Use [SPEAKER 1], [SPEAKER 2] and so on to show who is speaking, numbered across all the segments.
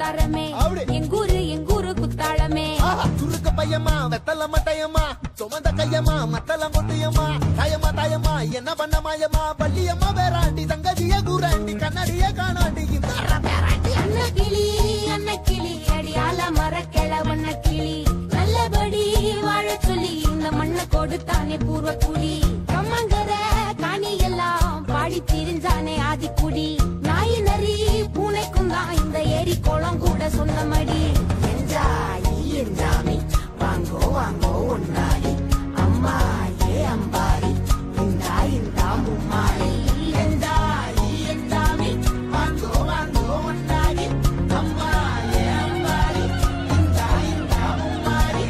[SPEAKER 1] முத்தாரமே
[SPEAKER 2] அப்படி.
[SPEAKER 1] எங்கூரு எங்கூரு குத்தாளமே
[SPEAKER 2] ஆஹா, துருக்க பையம்மா வெத்தல மட்டையம்மா சுமந்த கையம்மா மத்தல மொட்டையம்மா தாயம்மா தாயம்மா என்ன பண்ண மாயம்மா பள்ளியம்மா வேறாண்டி தங்கதிய கூறாண்டி கண்ணாடிய காணாண்டி இந்த
[SPEAKER 1] அன்ன கிளி அன்ன கிளி அடியால மரக்கிழ வண்ண கிளி நல்லபடி வாழ சொல்லி இந்த மண்ணை கொடுத்தானே பூர்வ குடி கம்மங்கர காணி எல்லாம் பாடி திரிஞ்சானே ஆதிக்குடி நாய் நரி பூனைக்கும் தான் இந்த ஏரி குளம் கூட சொந்தமடி என்ஜாய் என்ஜாமி வாங்கோ வாங்கோ ஒன்னாடி அம்மா ஏ அம்பாரி இந்தா இந்தா மும்மாடி என்ஜாய் என்ஜாமி வாங்கோ வாங்கோ ஒன்னாடி அம்மா ஏ அம்பாரி இந்தா இந்தா மும்மாடி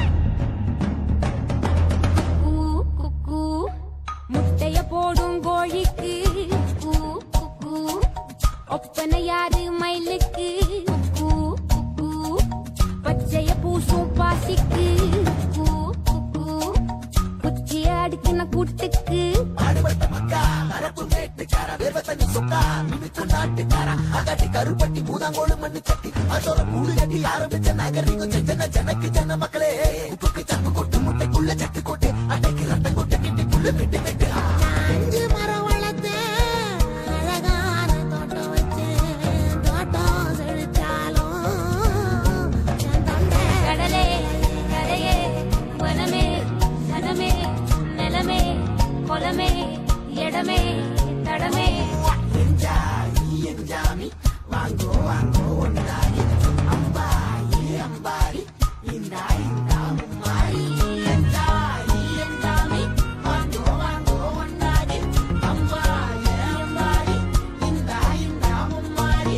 [SPEAKER 1] கூ குக்கு முட்டைய போடும் கோழிக்கு கூ குக்கு ஒப்பனை யாரு மயிலுக்கு கூ குக்கு பச்சைய பூசும் பாசிக்கு கூ குக்கு குச்சிய அடுக்கின கூட்டுக்கு
[SPEAKER 2] பாடுபட்ட மக்கா மரப்பு மேட்டுக்கார வேர்வ தண்ணி சொக்கா மினுக்கு நாட்டுக்கார அகாட்டி கருப்பட்டி பூதாங்கோடு மண்ணு கட்டி அதோட கூடு கட்டி ஆரம்பிச்ச நாகரிகம் செஞ்சன ஜனக்கு ஜன மக்களே உப்புக்கு சப்பு கொட்டு முட்டைக்குள்ள சட்டு கொட்டு அன்னைக்கு ரத்தம் கொட்டு கிட்டிக்குள்ள வெட்டு வெட்டு
[SPEAKER 1] அஞ்சு மரம் வளர்த்தேன் அழகான தோட்டம் வச்சேன் தோட்டம் செழிச்சாலும் என் தொண்டை கடலே கரையே வனமே சனமே நிலமே குலமே இடமே தடமே
[SPEAKER 2] என்ஜாய் என்ஜாமி வாங்கோ வாங்கோ ஒன்னாரி அம்பாரி அம்பாரி இந்தா இந்தா மும்மாரி என்ஜாய் என்ஜாமி வாங்கோ வாங்கோ ஒன்னாரி அம்பாரி அம்பாரி இந்தா இந்தா மும்மாரி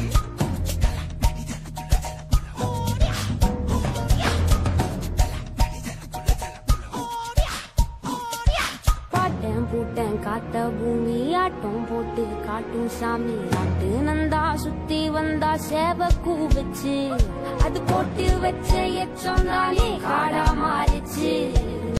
[SPEAKER 1] பாட்டேன் பூட்டேன் காத்த பூமி ஆட்டம் போட்டு காட்டும் சாமி நாட்டு நந்தா சுத்தி வந்தா சேவ கூவச்சு அது போட்டு வச்ச எச்சம் தானே காடா மாறிச்சு